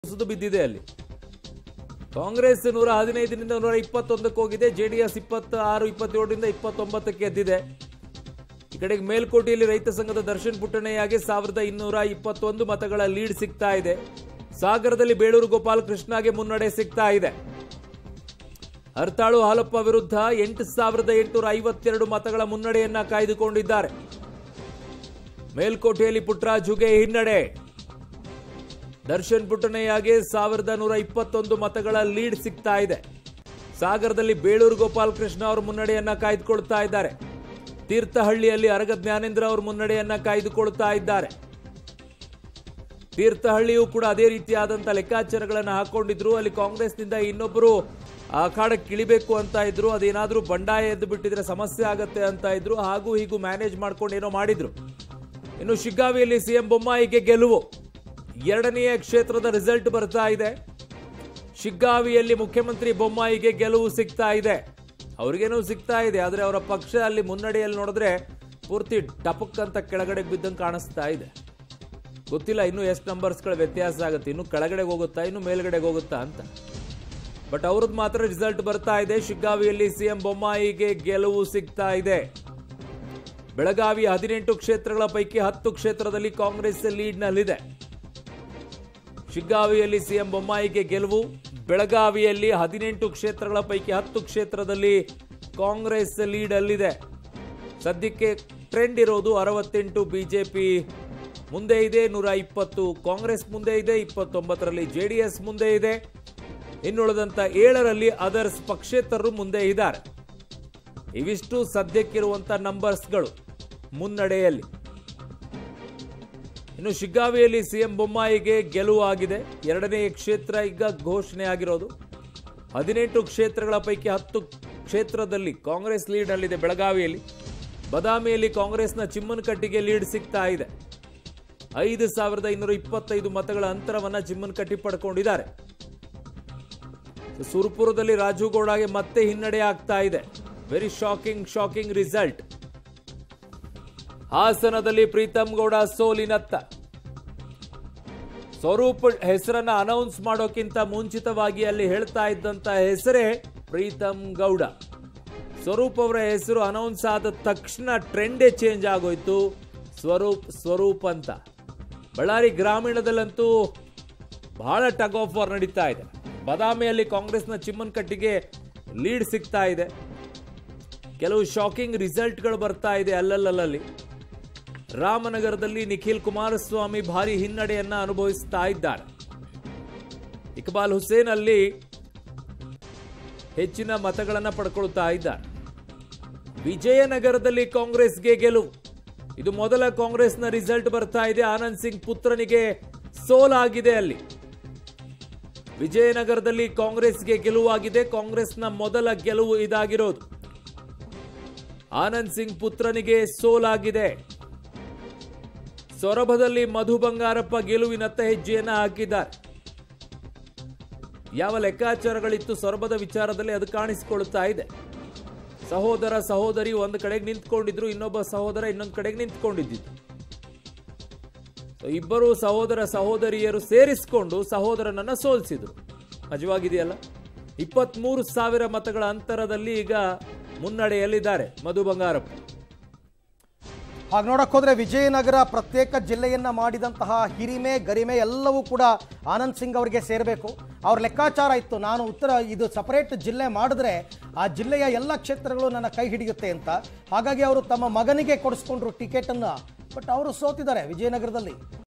ಸುದು ಬಿದ್ದಿದೆ ಅಲ್ಲಿ ಕಾಂಗ್ರೆಸ್ ನೂರ ಹದಿನೈದರಿಂದ ನೂರ ಇಪ್ಪತ್ತೊಂದಕ್ಕೆ ಹೋಗಿದೆ ಜೆಡಿಎಸ್ ಇಪ್ಪತ್ತ ಆರು ಇಪ್ಪತ್ತೇಳರಿಂದ ಇಪ್ಪತ್ತೊಂಬತ್ತಕ್ಕೆ ಎದ್ದಿದೆ ಈ ಕಡೆಗೆ ಮೇಲ್ಕೋಟೆಯಲ್ಲಿ ರೈತ ಸಂಘದ ದರ್ಶನ್ ಪುಟ್ಟಣೆಯಾಗಿ ಸಾವಿರದ ಇನ್ನೂರ ಇಪ್ಪತ್ತೊಂದು ಮತಗಳ ಲೀಡ್ ಸಿಗ್ತಾ ಇದೆ ಸಾಗರದಲ್ಲಿ ಬೇಳೂರು ಗೋಪಾಲ್ ಕೃಷ್ಣಗೆ ಮುನ್ನಡೆ ಸಿಗ್ತಾ ಇದೆ ಹರ್ತಾಳು ಹಾಲಪ್ಪ ವಿರುದ್ಧ ಎಂಟು ಸಾವಿರದ ಎಂಟುನೂರ ಐವತ್ತೆರಡು ಮತಗಳ ಮುನ್ನಡೆಯನ್ನ ಕಾಯ್ದುಕೊಂಡಿದ್ದಾರೆ ಮೇಲ್ಕೋಟೆಯಲ್ಲಿ ಪುಟ್ರಾಜುಗೆ ಹಿನ್ನಡೆ ದರ್ಶನ್ ಪುಟ್ಟಣೆಯಾಗೆ ಸಾವಿರದ ನೂರ ಇಪ್ಪತ್ತೊಂದು ಮತಗಳ ಲೀಡ್ ಸಿಗ್ತಾ ಇದೆ ಸಾಗರದಲ್ಲಿ ಬೇಳೂರು ಗೋಪಾಲ್ ಕೃಷ್ಣ ಅವರು ಮುನ್ನಡೆಯನ್ನ ಕಾಯ್ದುಕೊಳ್ತಾ ಇದ್ದಾರೆ ತೀರ್ಥಹಳ್ಳಿಯಲ್ಲಿ ಅರಗ ಜ್ಞಾನೇಂದ್ರ ಅವರು ಮುನ್ನಡೆಯನ್ನ ಕಾಯ್ದುಕೊಳ್ತಾ ಇದ್ದಾರೆ ತೀರ್ಥಹಳ್ಳಿಯೂ ಕೂಡ ಅದೇ ರೀತಿಯಾದಂತ ಲೆಕ್ಕಾಚಾರಗಳನ್ನು ಹಾಕೊಂಡಿದ್ರು ಅಲ್ಲಿ ಕಾಂಗ್ರೆಸ್ನಿಂದ ಇನ್ನೊಬ್ಬರು ಅಖಾಡಕ್ಕೆ ಇಳಿಬೇಕು ಅಂತ ಇದ್ರು ಅದೇನಾದ್ರೂ ಬಂಡಾಯ ಎದ್ದು ಬಿಟ್ಟಿದ್ರೆ ಸಮಸ್ಯೆ ಆಗತ್ತೆ ಅಂತ ಇದ್ರು ಹಾಗೂ ಹೀಗೂ ಮ್ಯಾನೇಜ್ ಮಾಡ್ಕೊಂಡು ಏನೋ ಮಾಡಿದ್ರು ಇನ್ನು ಶಿಗ್ಗಾವಿಯಲ್ಲಿ ಸಿಎಂ ಬೊಮ್ಮಾಯಿಗೆ ಗೆಲುವು ಎರಡನೆಯ ಕ್ಷೇತ್ರದ ರಿಸಲ್ಟ್ ಬರ್ತಾ ಇದೆ ಶಿಗ್ಗಾವಿಯಲ್ಲಿ ಮುಖ್ಯಮಂತ್ರಿ ಬೊಮ್ಮಾಯಿಗೆ ಗೆಲುವು ಸಿಗ್ತಾ ಇದೆ ಅವ್ರಿಗೇನೋ ಸಿಗ್ತಾ ಇದೆ ಆದ್ರೆ ಅವರ ಪಕ್ಷ ಅಲ್ಲಿ ಮುನ್ನಡೆಯಲ್ಲಿ ನೋಡಿದ್ರೆ ಪೂರ್ತಿ ಟಪಕ್ ಅಂತ ಕೆಳಗಡೆ ಬಿದ್ದಂಗೆ ಕಾಣಿಸ್ತಾ ಇದೆ ಗೊತ್ತಿಲ್ಲ ಇನ್ನು ಎಷ್ಟು ನಂಬರ್ಸ್ಗಳ ವ್ಯತ್ಯಾಸ ಆಗುತ್ತೆ ಇನ್ನು ಕೆಳಗಡೆಗೆ ಹೋಗುತ್ತಾ ಇನ್ನು ಮೇಲ್ಗಡೆಗೆ ಹೋಗುತ್ತಾ ಅಂತ ಬಟ್ ಅವ್ರದ್ದು ಮಾತ್ರ ರಿಸಲ್ಟ್ ಬರ್ತಾ ಇದೆ ಶಿಗ್ಗಾವಿಯಲ್ಲಿ ಸಿಎಂ ಬೊಮ್ಮಾಯಿಗೆ ಗೆಲುವು ಸಿಗ್ತಾ ಇದೆ ಬೆಳಗಾವಿ ಹದಿನೆಂಟು ಕ್ಷೇತ್ರಗಳ ಪೈಕಿ ಹತ್ತು ಕ್ಷೇತ್ರದಲ್ಲಿ ಕಾಂಗ್ರೆಸ್ ಲೀಡ್ನಲ್ಲಿದೆ ಶಿಗ್ಗಾವಿಯಲ್ಲಿ ಸಿಎಂ ಬೊಮ್ಮಾಯಿಗೆ ಗೆಲುವು ಬೆಳಗಾವಿಯಲ್ಲಿ ಹದಿನೆಂಟು ಕ್ಷೇತ್ರಗಳ ಪೈಕಿ ಹತ್ತು ಕ್ಷೇತ್ರದಲ್ಲಿ ಕಾಂಗ್ರೆಸ್ ಲೀಡ್ ಅಲ್ಲಿದೆ ಸದ್ಯಕ್ಕೆ ಟ್ರೆಂಡ್ ಇರೋದು ಅರವತ್ತೆಂಟು ಬಿಜೆಪಿ ಮುಂದೆ ಇದೆ ನೂರ ಇಪ್ಪತ್ತು ಕಾಂಗ್ರೆಸ್ ಮುಂದೆ ಇದೆ ಇಪ್ಪತ್ತೊಂಬತ್ತರಲ್ಲಿ ಜೆಡಿಎಸ್ ಮುಂದೆ ಇದೆ ಇನ್ನುಳಿದಂತ ಏಳರಲ್ಲಿ ಅದರ್ಸ್ ಪಕ್ಷೇತರರು ಮುಂದೆ ಇದ್ದಾರೆ ಇವಿಷ್ಟು ಸದ್ಯಕ್ಕಿರುವಂತ ನಂಬರ್ಸ್ಗಳು ಮುನ್ನಡೆಯಲ್ಲಿ ಇನ್ನು ಶಿಗ್ಗಾವಿಯಲ್ಲಿ ಸಿಎಂ ಬೊಮ್ಮಾಯಿಗೆ ಗೆಲುವು ಆಗಿದೆ ಎರಡನೇ ಕ್ಷೇತ್ರ ಈಗ ಘೋಷಣೆ ಆಗಿರೋದು ಹದಿನೆಂಟು ಕ್ಷೇತ್ರಗಳ ಪೈಕಿ ಹತ್ತು ಕ್ಷೇತ್ರದಲ್ಲಿ ಕಾಂಗ್ರೆಸ್ ಲೀಡ್ ಅಲ್ಲಿದೆ ಬೆಳಗಾವಿಯಲ್ಲಿ ಬದಾಮಿಯಲ್ಲಿ ಕಾಂಗ್ರೆಸ್ನ ಚಿಮ್ಮನಕಟ್ಟಿಗೆ ಲೀಡ್ ಸಿಗ್ತಾ ಇದೆ ಐದು ಸಾವಿರದ ಇನ್ನೂರ ಇಪ್ಪತ್ತೈದು ಮತಗಳ ಅಂತರವನ್ನ ಚಿಮ್ಮನಕಟ್ಟಿ ಪಡ್ಕೊಂಡಿದ್ದಾರೆ ಸುರಪುರದಲ್ಲಿ ರಾಜುಗೌಡಗೆ ಮತ್ತೆ ಹಿನ್ನಡೆ ಆಗ್ತಾ ಇದೆ ವೆರಿ ಶಾಕಿಂಗ್ ಶಾಕಿಂಗ್ ರಿಸಲ್ಟ್ ಹಾಸನದಲ್ಲಿ ಪ್ರೀತಮ್ ಗೌಡ ಸೋಲಿನತ್ತ ಸ್ವರೂಪ್ ಹೆಸರನ್ನ ಅನೌನ್ಸ್ ಮಾಡೋಕ್ಕಿಂತ ಮುಂಚಿತವಾಗಿ ಅಲ್ಲಿ ಹೇಳ್ತಾ ಇದ್ದಂತ ಹೆಸರೇ ಪ್ರೀತಮ್ ಗೌಡ ಸ್ವರೂಪ್ ಅವರ ಹೆಸರು ಅನೌನ್ಸ್ ಆದ ತಕ್ಷಣ ಟ್ರೆಂಡೇ ಚೇಂಜ್ ಆಗೋಯ್ತು ಸ್ವರೂಪ್ ಸ್ವರೂಪ್ ಅಂತ ಬಳ್ಳಾರಿ ಗ್ರಾಮೀಣದಲ್ಲಂತೂ ಬಹಳ ಟಗ್ ಆಫ್ ವಾರ್ ನಡೀತಾ ಇದೆ ಬದಾಮಿಯಲ್ಲಿ ಕಾಂಗ್ರೆಸ್ನ ಚಿಮ್ಮನಕಟ್ಟಿಗೆ ಲೀಡ್ ಸಿಗ್ತಾ ಇದೆ ಕೆಲವು ಶಾಕಿಂಗ್ ರಿಸಲ್ಟ್ಗಳು ಬರ್ತಾ ಇದೆ ಅಲ್ಲಲ್ಲಲ್ಲಿ ರಾಮನಗರದಲ್ಲಿ ನಿಖಿಲ್ ಕುಮಾರಸ್ವಾಮಿ ಭಾರಿ ಹಿನ್ನಡೆಯನ್ನ ಅನುಭವಿಸ್ತಾ ಇದ್ದಾರೆ ಇಕ್ಬಾಲ್ ಹುಸೇನ್ ಅಲ್ಲಿ ಹೆಚ್ಚಿನ ಮತಗಳನ್ನ ಪಡ್ಕೊಳ್ತಾ ಇದ್ದಾರೆ ವಿಜಯನಗರದಲ್ಲಿ ಕಾಂಗ್ರೆಸ್ಗೆ ಗೆಲುವು ಇದು ಮೊದಲ ಕಾಂಗ್ರೆಸ್ನ ರಿಸಲ್ಟ್ ಬರ್ತಾ ಇದೆ ಆನಂದ್ ಸಿಂಗ್ ಪುತ್ರನಿಗೆ ಸೋಲಾಗಿದೆ ಅಲ್ಲಿ ವಿಜಯನಗರದಲ್ಲಿ ಕಾಂಗ್ರೆಸ್ಗೆ ಗೆಲುವಾಗಿದೆ ಕಾಂಗ್ರೆಸ್ನ ಮೊದಲ ಗೆಲುವು ಇದಾಗಿರೋದು ಆನಂದ್ ಸಿಂಗ್ ಪುತ್ರನಿಗೆ ಸೋಲಾಗಿದೆ ಸೊರಬದಲ್ಲಿ ಮಧು ಬಂಗಾರಪ್ಪ ಗೆಲುವಿನತ್ತ ಹೆಜ್ಜೆಯನ್ನ ಹಾಕಿದ್ದಾರೆ ಯಾವ ಲೆಕ್ಕಾಚಾರಗಳಿತ್ತು ಸೊರಬದ ವಿಚಾರದಲ್ಲಿ ಅದು ಕಾಣಿಸಿಕೊಳ್ಳುತ್ತಾ ಇದೆ ಸಹೋದರ ಸಹೋದರಿ ಒಂದು ಕಡೆಗೆ ನಿಂತ್ಕೊಂಡಿದ್ರು ಇನ್ನೊಬ್ಬ ಸಹೋದರ ಇನ್ನೊಂದು ಕಡೆಗೆ ನಿಂತ್ಕೊಂಡಿದ್ದು ಇಬ್ಬರು ಸಹೋದರ ಸಹೋದರಿಯರು ಸೇರಿಸಿಕೊಂಡು ಸಹೋದರನನ್ನ ಸೋಲಿಸಿದ್ರು ಮಜವಾಗಿದೆಯಲ್ಲ ಇಪ್ಪತ್ಮೂರು ಸಾವಿರ ಮತಗಳ ಅಂತರದಲ್ಲಿ ಈಗ ಮುನ್ನಡೆಯಲ್ಲಿದ್ದಾರೆ ಮಧು ಬಂಗಾರಪ್ಪ ಹಾಗೆ ನೋಡಕ್ ಹೋದ್ರೆ ವಿಜಯನಗರ ಪ್ರತ್ಯೇಕ ಜಿಲ್ಲೆಯನ್ನ ಮಾಡಿದಂತಹ ಹಿರಿಮೆ ಗರಿಮೆ ಎಲ್ಲವೂ ಕೂಡ ಆನಂದ್ ಸಿಂಗ್ ಅವರಿಗೆ ಸೇರಬೇಕು ಅವ್ರ ಲೆಕ್ಕಾಚಾರ ಇತ್ತು ನಾನು ಉತ್ತರ ಇದು ಸಪರೇಟ್ ಜಿಲ್ಲೆ ಮಾಡಿದ್ರೆ ಆ ಜಿಲ್ಲೆಯ ಎಲ್ಲ ಕ್ಷೇತ್ರಗಳು ನನ್ನ ಕೈ ಹಿಡಿಯುತ್ತೆ ಅಂತ ಹಾಗಾಗಿ ಅವರು ತಮ್ಮ ಮಗನಿಗೆ ಕೊಡಿಸ್ಕೊಂಡ್ರು ಟಿಕೆಟನ್ನು ಬಟ್ ಅವರು ಸೋತಿದ್ದಾರೆ ವಿಜಯನಗರದಲ್ಲಿ